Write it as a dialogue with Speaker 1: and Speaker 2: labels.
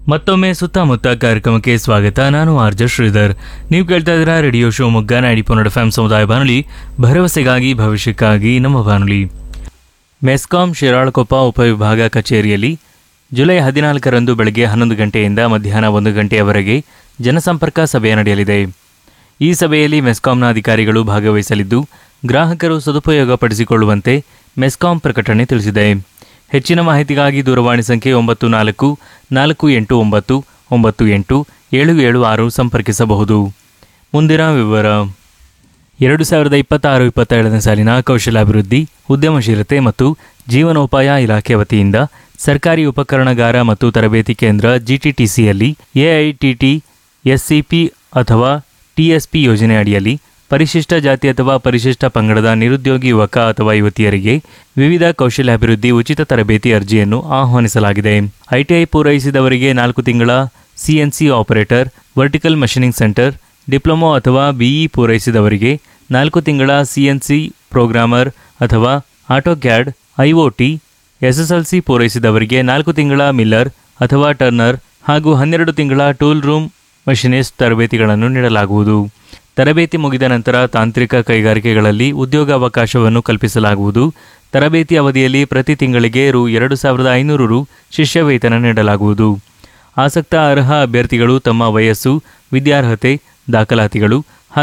Speaker 1: ಮತ್ತೊಮ್ಮೆ ಸುತ್ತಮುತ್ತ ಕಾರ್ಯಕ್ರಮಕ್ಕೆ ಸ್ವಾಗತ ನಾನು ಆರ್ಜ ಶ್ರೀಧರ್ ನೀವು ಕೇಳ್ತಾ ಇದ್ದೀರಾ ರೇಡಿಯೋ ಶಿವಮೊಗ್ಗ ನಾಡಿ ಪೊನ್ನಡ ಫ್ಯಾಮ್ ಸಮುದಾಯ ಬಾನುಲಿ ಭರವಸೆಗಾಗಿ ಭವಿಷ್ಯಕ್ಕಾಗಿ ನಮ್ಮ ಬಾನುಲಿ ಮೆಸ್ಕಾಂ ಶಿರಾಳಕೊಪ್ಪ ಉಪವಿಭಾಗ ಕಚೇರಿಯಲ್ಲಿ ಜುಲೈ ಹದಿನಾಲ್ಕರಂದು ಬೆಳಗ್ಗೆ ಹನ್ನೊಂದು ಗಂಟೆಯಿಂದ ಮಧ್ಯಾಹ್ನ ಒಂದು ಗಂಟೆಯವರೆಗೆ ಜನಸಂಪರ್ಕ ಸಭೆ ನಡೆಯಲಿದೆ ಈ ಸಭೆಯಲ್ಲಿ ಮೆಸ್ಕಾಂನ ಅಧಿಕಾರಿಗಳು ಭಾಗವಹಿಸಲಿದ್ದು ಗ್ರಾಹಕರು ಸದುಪಯೋಗಪಡಿಸಿಕೊಳ್ಳುವಂತೆ ಮೆಸ್ಕಾಂ ಪ್ರಕಟಣೆ ತಿಳಿಸಿದೆ ಹೆಚ್ಚಿನ ಮಾಹಿತಿಗಾಗಿ ದೂರವಾಣಿ ಸಂಖ್ಯೆ ಒಂಬತ್ತು ನಾಲ್ಕು ನಾಲ್ಕು ಎಂಟು ಒಂಬತ್ತು ಒಂಬತ್ತು ಎಂಟು ಏಳು ಏಳು ಆರು ಸಂಪರ್ಕಿಸಬಹುದು ಮುಂದಿನ ವಿವರ ಎರಡು ಸಾವಿರದ ಇಪ್ಪತ್ತಾರು ಇಪ್ಪತ್ತೇಳನೇ ಸಾಲಿನ ಕೌಶಲಾಭಿವೃದ್ಧಿ ಉದ್ಯಮಶೀಲತೆ ಮತ್ತು ಜೀವನೋಪಾಯ ಇಲಾಖೆ ವತಿಯಿಂದ ಸರ್ಕಾರಿ ಉಪಕರಣಗಾರ ಮತ್ತು ತರಬೇತಿ ಕೇಂದ್ರ ಜಿಟಿಟಿಸಿಯಲ್ಲಿ ಎಐಟಿಟಿ ಎಸ್ಸಿಪಿ ಅಥವಾ ಟಿಎಸ್ಪಿ ಯೋಜನೆ ಅಡಿಯಲ್ಲಿ ಪರಿಶಿಷ್ಟ ಜಾತಿ ಅಥವಾ ಪರಿಶಿಷ್ಟ ಪಂಗಡದ ನಿರುದ್ಯೋಗಿ ಯುವಕ ಅಥವಾ ಯುವತಿಯರಿಗೆ ವಿವಿಧ ಕೌಶಲ್ಯಾಭಿವೃದ್ಧಿ ಉಚಿತ ತರಬೇತಿ ಅರ್ಜಿಯನ್ನು ಆಹ್ವಾನಿಸಲಾಗಿದೆ ಐಟಿಐ ಪೂರೈಸಿದವರಿಗೆ ನಾಲ್ಕು ತಿಂಗಳ CNC operator vertical machining centre diploma ಅಥವಾ ಬಿಇ ಪೂರೈಸಿದವರಿಗೆ ನಾಲ್ಕು ತಿಂಗಳ ಸಿಎನ್ಸಿ ಪ್ರೋಗ್ರಾಮರ್ ಅಥವಾ ಆಟೋಕ್ಯಾಡ್ ಐಒಟಿ ಎಸ್ಎಸ್ಎಲ್ಸಿ ಪೂರೈಸಿದವರಿಗೆ ನಾಲ್ಕು ತಿಂಗಳ ಮಿಲ್ಲರ್ ಅಥವಾ ಟರ್ನರ್ ಹಾಗೂ ಹನ್ನೆರಡು ತಿಂಗಳ ಟೂಲ್ ರೂಮ್ ಮಷಿನಿಸ್ಟ್ ತರಬೇತಿಗಳನ್ನು ನೀಡಲಾಗುವುದು ತರಬೇತಿ ಮುಗಿದ ನಂತರ ತಾಂತ್ರಿಕ ಕೈಗಾರಿಕೆಗಳಲ್ಲಿ ಉದ್ಯೋಗಾವಕಾಶವನ್ನು ಕಲ್ಪಿಸಲಾಗುವುದು ತರಬೇತಿ ಅವಧಿಯಲ್ಲಿ ಪ್ರತಿ ತಿಂಗಳಿಗೆ ರು ಎರಡು ಸಾವಿರದ ಐನೂರು ರು ಶಿಷ್ಯ ವೇತನ ನೀಡಲಾಗುವುದು ಆಸಕ್ತ ಅರ್ಹ ಅಭ್ಯರ್ಥಿಗಳು ತಮ್ಮ ವಯಸ್ಸು ವಿದ್ಯಾರ್ಹತೆ ದಾಖಲಾತಿಗಳು